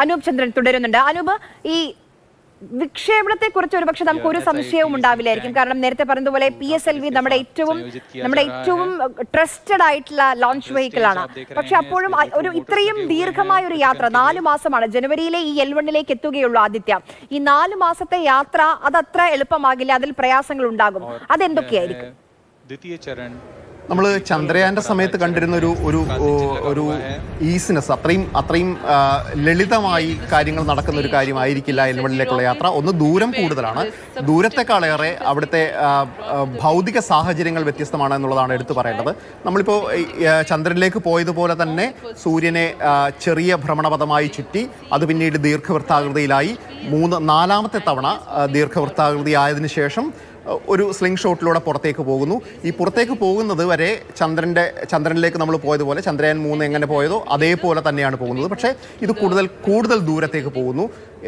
അനൂപ് ചന്ദ്രൻ തുടരുന്നുണ്ട് അനൂപ് ഈ വിക്ഷേപണത്തെ കുറിച്ച് ഒരുപക്ഷെ നമുക്ക് ഒരു സംശയവും ഉണ്ടാവില്ലായിരിക്കും കാരണം നേരത്തെ പറഞ്ഞതുപോലെ പി എസ് എൽ വി നമ്മുടെ ഏറ്റവും നമ്മുടെ ഏറ്റവും ട്രസ്റ്റഡ് ആയിട്ടുള്ള ലോഞ്ച് വെഹിക്കിൾ ആണ് പക്ഷെ അപ്പോഴും അ- ഒരു ഇത്രയും ദീർഘമായ ഒരു യാത്ര നാല് മാസമാണ് ജനുവരിയിലെ ഈ എൽ വണ്ണിലേക്ക് എത്തുകയുള്ളൂ ആദിത്യ ഈ നാല് മാസത്തെ യാത്ര അതത്ര എളുപ്പമാകില്ല അതിൽ പ്രയാസങ്ങൾ ഉണ്ടാകും അതെന്തൊക്കെയായിരിക്കും द्वितीय चरण നമ്മൾ ചന്ദ്രയാന്റെ സമയത്ത് കണ്ടിരുന്ന ഒരു ഒരു ഓ- ഒരു ഈസിനെസ് അത്രയും അത്രയും ആ, ലളിതമായി കാര്യങ്ങൾ നടക്കുന്ന ഒരു കാര്യമായിരിക്കില്ല എൽവണിലേക്കുള്ള യാത്ര ഒന്ന് ദൂരം കൂടുതലാണ് ദൂരത്തെക്കാളേറെ അവിടുത്തെ ആ, ആ, ഭൗതിക സാഹചര്യങ്ങൾ വ്യത്യസ്തമാണ് എന്നുള്ളതാണ് എടുത്തു പറയേണ്ടത് നമ്മളിപ്പോൾ ഈ, ആ, ചന്ദ്രനിലേക്ക് പോയതുപോലെ തന്നെ സൂര്യനെ ആ, ചെറിയ ഭ്രമണപഥമായി ചുറ്റി അത് പിന്നീട് ദീർഘവൃത്താകൃതിയിലായി മൂന്ന് നാലാമത്തെ തവണ ആ, ദീർഘവൃത്താകൃതി ആയതിനു ശേഷം ഒരു സ്ലിംഗ് ഷോട്ടിലൂടെ പുറത്തേക്ക് പോകുന്നു ഈ പുറത്തേക്ക് പോകുന്നത് വരെ ചന്ദ്രൻ്റെ ചന്ദ്രനിലേക്ക് നമ്മൾ പോയതുപോലെ ചന്ദ്രയാൻ മൂന്ന് എങ്ങനെ പോയതോ അതേപോലെ തന്നെയാണ് പോകുന്നത് പക്ഷേ ഇത് കൂടുതൽ കൂടുതൽ ദൂരത്തേക്ക് പോകുന്നു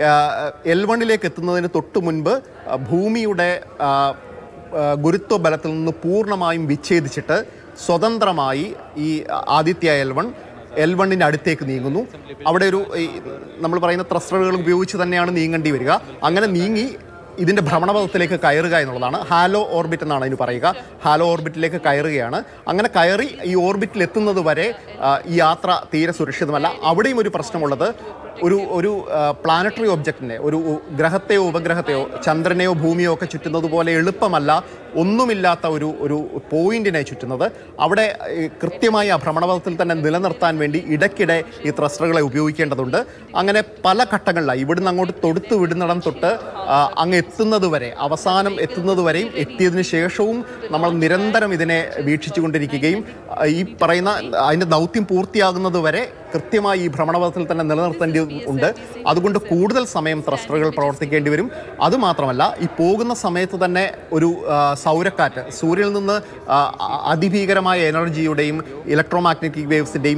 എൽ വണ്ണിലേക്ക് എത്തുന്നതിന് തൊട്ട് മുൻപ് ആ, ഭൂമിയുടെ ആ, ആ, ഗുരുത്വ ബലത്തിൽ നിന്ന് പൂർണ്ണമായും വിച്ഛേദിച്ചിട്ട് സ്വതന്ത്രമായി ഈ ആദിത്യ എൽ വൺ എൽ വണ്ണിൻ്റെ അടുത്തേക്ക് നീങ്ങുന്നു അവിടെ ഒരു ഈ നമ്മൾ പറയുന്ന ത്രസ്റ്ററുകൾ ഉപയോഗിച്ച് തന്നെയാണ് നീങ്ങേണ്ടി വരിക അങ്ങനെ നീങ്ങി ഇതിൻ്റെ ഭ്രമണപഥത്തിലേക്ക് കയറുക എന്നുള്ളതാണ് ഹാലോ ഓർബിറ്റ് എന്നാണ് അതിന് പറയുക ഹാലോ ഓർബിറ്റിലേക്ക് കയറുകയാണ് അങ്ങനെ കയറി ഈ ഓർബിറ്റിൽ എത്തുന്നത് വരെ ആ, ഈ യാത്ര തീരെ സുരക്ഷിതമല്ല അവിടെയും ഒരു പ്രശ്നമുള്ളത് ഒരു ഒരു പ്ലാനറ്ററി ഒബ്ജക്റ്റിനെ ഒരു ഉ- ഗ്രഹത്തെയോ ഉപഗ്രഹത്തെയോ ചന്ദ്രനെയോ ഭൂമിയോ ഒക്കെ ചുറ്റുന്നത് പോലെ എളുപ്പമല്ല ഒന്നുമില്ലാത്ത ഒരു ഒരു പോയിന്റിനെ ചുറ്റുന്നത് അവിടെ ഈ, കൃത്യമായി ആ ഭ്രമണപഥത്തിൽ തന്നെ നിലനിർത്താൻ വേണ്ടി ഇടയ്ക്കിടെ ഈ ത്രസ്റ്ററുകളെ ഉപയോഗിക്കേണ്ടതുണ്ട് അങ്ങനെ പല ഘട്ടങ്ങളിലായി ഇവിടുന്ന് അങ്ങോട്ട് തൊടുത്ത് വിടുന്നിടം തൊട്ട് ആ, അങ്ങ് എത്തുന്നത് വരെ അവസാനം എത്തുന്നത് വരെയും എത്തിയതിനു ശേഷവും നമ്മൾ നിരന്തരം ഇതിനെ വീക്ഷിച്ചുകൊണ്ടിരിക്കുകയും ആ, ഈ പറയുന്ന അതിൻ്റെ ദൗത്യം പൂർത്തിയാകുന്നത് വരെ കൃത്യമായി ഈ ഭ്രമണപഥത്തിൽ തന്നെ നിലനിർത്തേണ്ടി ഉണ്ട് അതുകൊണ്ട് കൂടുതൽ സമയം ത്രസ്റ്ററുകൾ പ്രവർത്തിക്കേണ്ടി വരും അതുമാത്രമല്ല ഈ പോകുന്ന സമയത്ത് തന്നെ ഒരു ആ, സൗരക്കാറ്റ് സൂര്യനിൽ നിന്ന് ആ, അ- അതിഭീകരമായ എനർജിയുടെയും ഇലക്ട്രോ മാഗ്നറ്റിക് വേവ്സിൻ്റെയും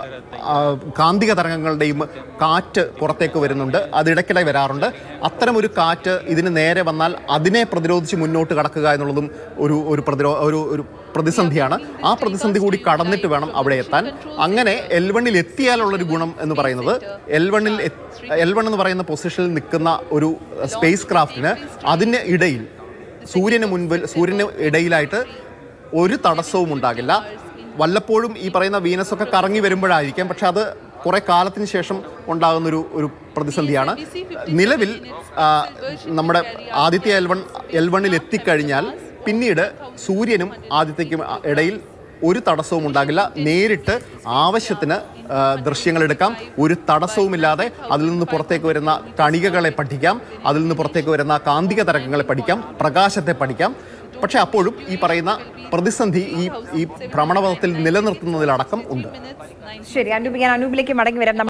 കാന്തിക തരംഗങ്ങളുടെയും കാറ്റ് പുറത്തേക്ക് വരുന്നുണ്ട് അത് ഇടയ്ക്കിടെ വരാറുണ്ട് അത്തരം ഒരു കാറ്റ് ഇതിന് നേരെ വന്നാൽ അതിനെ പ്രതിരോധിച്ച് മുന്നോട്ട് കടക്കുക എന്നുള്ളതും ഒരു ഒരു പ്രതിരോ ഒരു ഒരു പ്രതിസന്ധിയാണ് ആ പ്രതിസന്ധി കൂടി കടന്നിട്ട് വേണം അവിടെ എത്താൻ അങ്ങനെ എൽ വണ്ണിൽ എത്തിയാലുള്ളൊരു ഗുണം എന്ന് പറയുന്നത് എൽ വണ്ണിൽ എൽ വൺ എന്ന് പറയുന്ന പൊസിഷനിൽ നിൽക്കുന്ന ഒരു സ്പേസ് ക്രാഫ്റ്റിന് അതിന് ഇടയിൽ സൂര്യന് മുൻപിൽ സൂര്യന് ഇടയിലായിട്ട് ഒരു തടസ്സവും ഉണ്ടാകില്ല വല്ലപ്പോഴും ഈ പറയുന്ന വീനസ് ഒക്കെ കറങ്ങി വരുമ്പോഴായിരിക്കാം പക്ഷെ അത് കുറെ കാലത്തിന് ശേഷം ഉണ്ടാകുന്നൊരു ഒരു പ്രതിസന്ധിയാണ് നിലവിൽ ആ, നമ്മുടെ ആദിത്യ എൽ വൺ എൽ വണ്ണിൽ എത്തിക്കഴിഞ്ഞാൽ പിന്നീട് സൂര്യനും ആദിത്യക്കും ഇടയിൽ ഒരു തടസ്സവും ഉണ്ടാകില്ല നേരിട്ട് ആവശ്യത്തിന് ആ, ദൃശ്യങ്ങളെടുക്കാം ഒരു തടസ്സവുമില്ലാതെ അതിൽ നിന്ന് പുറത്തേക്ക് വരുന്ന കണികകളെ പഠിക്കാം അതിൽ നിന്ന് പുറത്തേക്ക് വരുന്ന കാന്തിക തരംഗങ്ങളെ പഠിക്കാം പ്രകാശത്തെ പഠിക്കാം പക്ഷെ അപ്പോഴും ഈ പറയുന്ന പ്രതിസന്ധി ഈ ഈ ഭ്രമണപഥത്തിൽ നിലനിർത്തുന്നതിലടക്കം ഉണ്ട് ശരി അനൂപ് ഞാൻ അനൂപിലേക്ക് മടങ്ങി വരാം